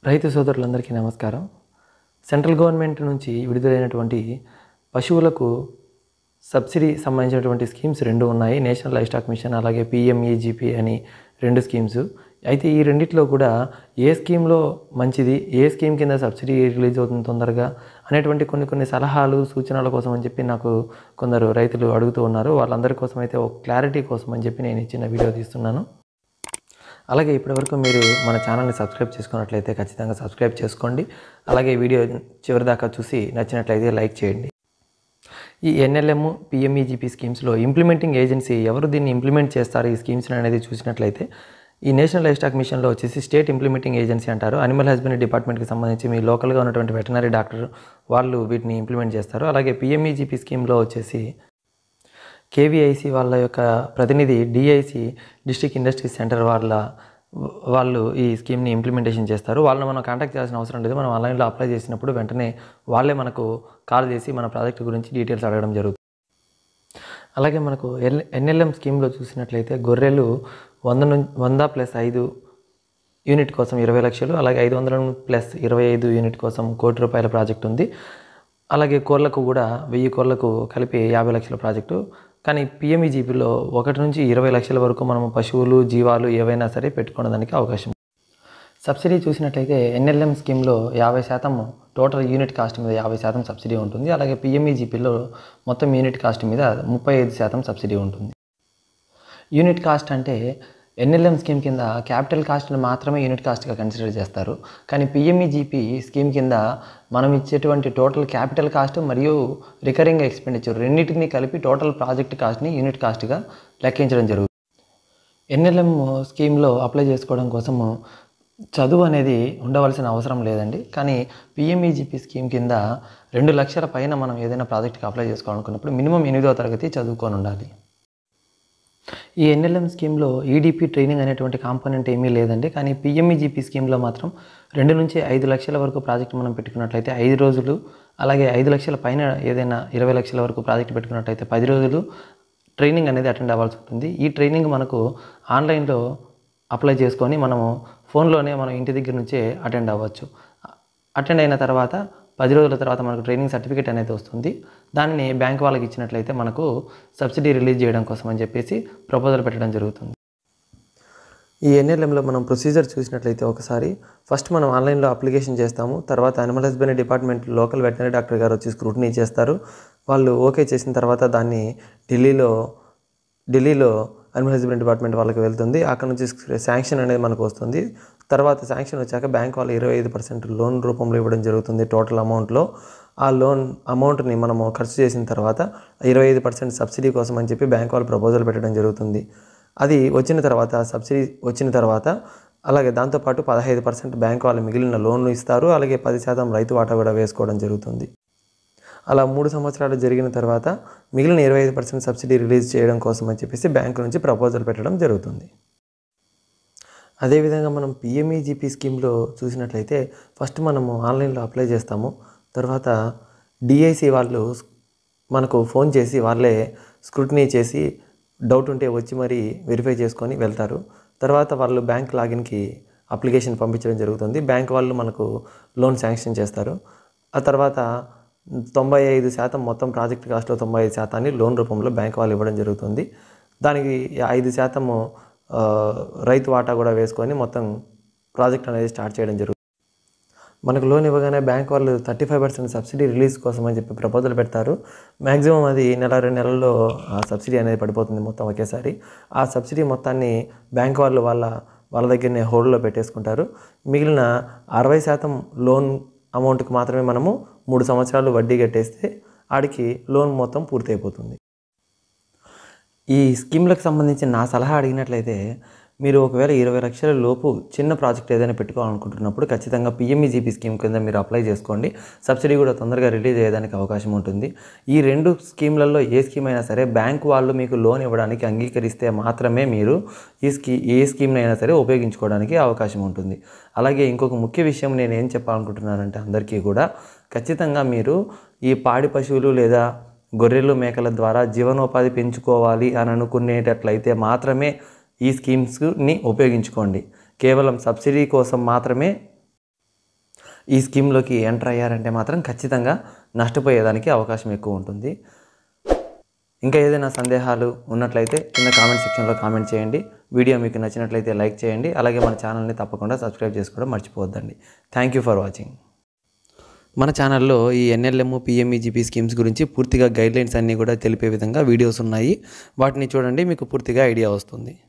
రైతు సోదరులందరికీ నమస్కారం సెంట్రల్ గవర్నమెంట్ నుంచి విడుదలైనటువంటి పశువులకు సబ్సిడీ సంబంధించినటువంటి స్కీమ్స్ రెండు ఉన్నాయి నేషనల్ లైఫ్ స్టాక్ మిషన్ అలాగే పిఎంఈజీపీ అని రెండు స్కీమ్స్ అయితే ఈ రెండిట్లో కూడా ఏ స్కీమ్లో మంచిది ఏ స్కీమ్ కింద సబ్సిడీ రిలీజ్ అవుతుంది తొందరగా అనేటువంటి కొన్ని కొన్ని సలహాలు సూచనల కోసం అని చెప్పి నాకు కొందరు రైతులు అడుగుతూ ఉన్నారు వాళ్ళందరి కోసం అయితే ఒక క్లారిటీ కోసం అని చెప్పి నేను ఇచ్చిన వీడియో తీస్తున్నాను అలాగే ఇప్పటివరకు మీరు మన ఛానల్ని సబ్స్క్రైబ్ చేసుకున్నట్లయితే ఖచ్చితంగా సబ్స్క్రైబ్ చేసుకోండి అలాగే ఈ వీడియో చివరిదాకా చూసి నచ్చినట్లయితే లైక్ చేయండి ఈ ఎన్ఎల్ఎం పిఎంఈజీపీ స్కీమ్స్లో ఇంప్లిమెంటింగ్ ఏజెన్సీ ఎవరు దీన్ని ఇంప్లిమెంట్ చేస్తారు ఈ స్కీమ్స్ అనేది చూసినట్లయితే ఈ నేషనల్ లైఫ్ స్టాక్ మిషన్లో వచ్చేసి స్టేట్ ఇంప్లిమెంటింగ్ ఏజెన్సీ అంటారు అనిమల్ హస్బెండరీ డిపార్ట్మెంట్కి సంబంధించి మీ లోకల్గా ఉన్నటువంటి వెటనరీ డాక్టర్ వాళ్ళు వీటిని ఇంప్లిమెంట్ చేస్తారు అలాగే పిఎంఈజీపీ స్కీమ్లో వచ్చేసి కేవీఐసి వాళ్ళ యొక్క ప్రతినిధి డిఐసి డిస్ట్రిక్ట్ ఇండస్ట్రీ సెంటర్ వాళ్ళ వాళ్ళు ఈ స్కీమ్ని ఇంప్లిమెంటేషన్ చేస్తారు వాళ్ళని మనం కాంటాక్ట్ చేయాల్సిన అవసరం లేదు మనం ఆన్లైన్లో అప్లై చేసినప్పుడు వెంటనే వాళ్ళే మనకు కాల్ చేసి మన ప్రాజెక్ట్ గురించి డీటెయిల్స్ అడగడం జరుగుతుంది అలాగే మనకు ఎల్ ఎన్ఎల్ఎం స్కీమ్లో చూసినట్లయితే గొర్రెలు వంద నుంచి వంద ప్లస్ ఐదు యూనిట్ కోసం ఇరవై లక్షలు అలాగే ఐదు వందల ప్లస్ ఇరవై ఐదు యూనిట్ కోసం కోటి రూపాయల ప్రాజెక్ట్ ఉంది అలాగే కోళ్ళకు కూడా వెయ్యి కోళ్ళకు కలిపి యాభై లక్షల ప్రాజెక్టు కానీ పిఎంఈజీపీలో ఒకటి నుంచి ఇరవై లక్షల వరకు మనం పశువులు జీవాలు ఏవైనా సరే పెట్టుకోవడానికి అవకాశం సబ్సిడీ చూసినట్లయితే ఎన్ఎల్ఎం స్కీమ్లో యాభై శాతం టోటల్ యూనిట్ కాస్ట్ మీద యాభై శాతం సబ్సిడీ ఉంటుంది అలాగే పిఎంఈజీపీలో మొత్తం యూనిట్ కాస్ట్ మీద ముప్పై ఐదు శాతం సబ్సిడీ ఉంటుంది యూనిట్ కాస్ట్ అంటే ఎన్ఎల్ఎం స్కీమ్ కింద క్యాపిటల్ కాస్ట్ని మాత్రమే యూనిట్ కాస్ట్గా కన్సిడర్ చేస్తారు కానీ పిఎంఈజీపీ స్కీమ్ కింద మనం ఇచ్చేటువంటి టోటల్ క్యాపిటల్ కాస్ట్ మరియు రికరింగ్ ఎక్స్పెండిచర్ రెండింటిని కలిపి టోటల్ ప్రాజెక్ట్ కాస్ట్ని యూనిట్ కాస్ట్గా లెక్కించడం జరుగుతుంది ఎన్ఎల్ఎం స్కీమ్లో అప్లై చేసుకోవడం కోసము చదువు అనేది ఉండవలసిన అవసరం లేదండి కానీ పిఎంఈజీపీ స్కీమ్ కింద రెండు లక్షల పైన మనం ఏదైనా ప్రాజెక్ట్కి అప్లై చేసుకోవాలనుకున్నప్పుడు మినిమం ఎనిమిదవ తరగతి చదువుకొని ఉండాలి ఈ ఎన్ఎల్ఎం స్కీమ్లో ఈడీపీ ట్రైనింగ్ అనేటువంటి కాంపోనెంట్ ఏమీ లేదండి కానీ పిఎంఈజీపీ స్కీమ్లో మాత్రం రెండు నుంచి ఐదు లక్షల వరకు ప్రాజెక్ట్ మనం పెట్టుకున్నట్లయితే ఐదు రోజులు అలాగే ఐదు లక్షల పైన ఏదైనా ఇరవై లక్షల వరకు ప్రాజెక్ట్ పెట్టుకున్నట్లయితే పది రోజులు ట్రైనింగ్ అనేది అటెండ్ అవ్వాల్సి ఉంటుంది ఈ ట్రైనింగ్ మనకు ఆన్లైన్లో అప్లై చేసుకొని మనము ఫోన్లోనే మనం ఇంటి దగ్గర నుంచే అటెండ్ అవ్వచ్చు అటెండ్ అయిన తర్వాత పది రోజుల తర్వాత మనకు ట్రైనింగ్ సర్టిఫికేట్ అనేది వస్తుంది దానిని బ్యాంక్ వాళ్ళకి ఇచ్చినట్లయితే మనకు సబ్సిడీ రిలీజ్ చేయడం కోసం అని చెప్పేసి ప్రపోజల్ పెట్టడం జరుగుతుంది ఈ ఎన్ఎల్ఎంలో మనం ప్రొసీజర్ చూసినట్లయితే ఒకసారి ఫస్ట్ మనం ఆన్లైన్లో అప్లికేషన్ చేస్తాము తర్వాత animal husbandry department local veterinary doctor గారు వచ్చి స్క్రూటినీ చేస్తారు వాళ్ళు ఓకే చేసిన తర్వాత దాన్ని ఢిల్లీలో ఢిల్లీలో అనిమల్ హస్బెండరీ డిపార్ట్మెంట్ వాళ్ళకి వెళ్తుంది అక్కడ నుంచి శాంక్షన్ అనేది మనకు వస్తుంది తర్వాత శాంక్షన్ వచ్చాక బ్యాంక్ వాళ్ళు ఇరవై ఐదు పర్సెంట్ లోన్ రూపంలో ఇవ్వడం జరుగుతుంది టోటల్ అమౌంట్లో ఆ లోన్ అమౌంట్ని మనము ఖర్చు చేసిన తర్వాత ఇరవై ఐదు పర్సెంట్ సబ్సిడీ కోసం అని చెప్పి బ్యాంక్ వాళ్ళు ప్రపోజల్ పెట్టడం జరుగుతుంది అది వచ్చిన తర్వాత సబ్సిడీ వచ్చిన తర్వాత అలాగే దాంతోపాటు పదహైదు పర్సెంట్ బ్యాంక్ వాళ్ళు మిగిలిన లోన్లు ఇస్తారు అలాగే పది శాతం రైతు వాటా కూడా వేసుకోవడం జరుగుతుంది అలా మూడు సంవత్సరాలు జరిగిన తర్వాత మిగిలిన ఇరవై ఐదు పర్సెంట్ సబ్సిడీ రిలీజ్ చేయడం కోసం అని చెప్పేసి బ్యాంకు నుంచి ప్రపోజల్ పెట్టడం జరుగుతుంది అదేవిధంగా మనం పిఎంఈజీపీ స్కీమ్లో చూసినట్లయితే ఫస్ట్ మనము ఆన్లైన్లో అప్లై చేస్తాము తర్వాత డిఐసి వాళ్ళు మనకు ఫోన్ చేసి వాళ్ళే స్క్రూటినీ చేసి డౌట్ ఉంటే వచ్చి మరి వెరిఫై చేసుకొని వెళ్తారు తర్వాత వాళ్ళు బ్యాంక్ లాగిన్కి అప్లికేషన్ పంపించడం జరుగుతుంది బ్యాంక్ వాళ్ళు మనకు లోన్ శాంక్షన్ చేస్తారు ఆ తర్వాత తొంభై ఐదు శాతం మొత్తం ప్రాజెక్ట్ కాస్ట్లో తొంభై ఐదు శాతాన్ని లోన్ రూపంలో బ్యాంక్ వాళ్ళు ఇవ్వడం జరుగుతుంది దానికి ఐదు శాతము ఆ, రైతు వాటా కూడా వేసుకొని మొత్తం ప్రాజెక్ట్ అనేది స్టార్ట్ చేయడం జరుగుతుంది మనకు లోన్ ఇవ్వగానే బ్యాంక్ వాళ్ళు thirty five percent subsidy release కోసం అని చెప్పి ప్రపోజల్ పెడతారు మ్యాక్సిమం అది నెల రెండు నెలల్లో ఆ సబ్సిడీ అనేది పడిపోతుంది మొత్తం ఒకేసారి ఆ సబ్సిడీ మొత్తాన్ని బ్యాంక్ వాళ్ళు వాళ్ళ వాళ్ళ దగ్గరనే హోల్డ్లో పెట్టేసుకుంటారు మిగిలిన అరవై శాతం లోన్ అమౌంట్కి మాత్రమే మనము మూడు సంవత్సరాలు వడ్డీ కట్టేస్తే ఆడికి లోన్ మొత్తం పూర్తయిపోతుంది ఈ స్కీమ్లకు సంబంధించి నా సలహా అడిగినట్లయితే మీరు ఒకవేళ ఇరవై లక్షల లోపు చిన్న ప్రాజెక్ట్ ఏదైనా పెట్టుకోవాలనుకుంటున్నప్పుడు ఖచ్చితంగా పిఎంఈజీపీ స్కీమ్ కింద మీరు అప్లై చేసుకోండి సబ్సిడీ కూడా తొందరగా రిలీజ్ అయ్యేదానికి అవకాశం ఉంటుంది ఈ రెండు స్కీమ్లలో ఏ స్కీమ్ అయినా సరే బ్యాంక్ వాళ్ళు మీకు లోన్ ఇవ్వడానికి అంగీకరిస్తే మాత్రమే మీరు ఈ స్కీ ఏ స్కీమ్ని అయినా సరే ఉపయోగించుకోవడానికి అవకాశం ఉంటుంది అలాగే ఇంకొక ముఖ్య విషయం నేను ఏం చెప్పాలనుకుంటున్నానంటే అందరికీ కూడా ఖచ్చితంగా మీరు ఈ పాడి పశువులు లేదా గొర్రెలు మేకల ద్వారా జీవనోపాధి పెంచుకోవాలి అని అనుకునేటట్లయితే మాత్రమే ఈ స్కీమ్స్ని ఉపయోగించుకోండి కేవలం సబ్సిడీ కోసం మాత్రమే ఈ స్కీమ్లోకి ఎంటర్ అయ్యారంటే మాత్రం ఖచ్చితంగా నష్టపోయేదానికి అవకాశం ఎక్కువ ఉంటుంది ఇంకా ఏదైనా సందేహాలు ఉన్నట్లయితే కింద కామెంట్ సెక్షన్లో కామెంట్ చేయండి వీడియో మీకు నచ్చినట్లయితే లైక్ చేయండి అలాగే మన ఛానల్ని తప్పకుండా సబ్స్క్రైబ్ చేసుకోవడం మర్చిపోవద్దండి థ్యాంక్ యూ ఫర్ వాచింగ్ మన ఛానల్లో ఈ ఎన్ఎల్ఎం పిఎంఈజీపీ స్కీమ్స్ గురించి పూర్తిగా గైడ్లైన్స్ అన్నీ కూడా తెలిపే విధంగా వీడియోస్ ఉన్నాయి వాటిని చూడండి మీకు పూర్తిగా ఐడియా వస్తుంది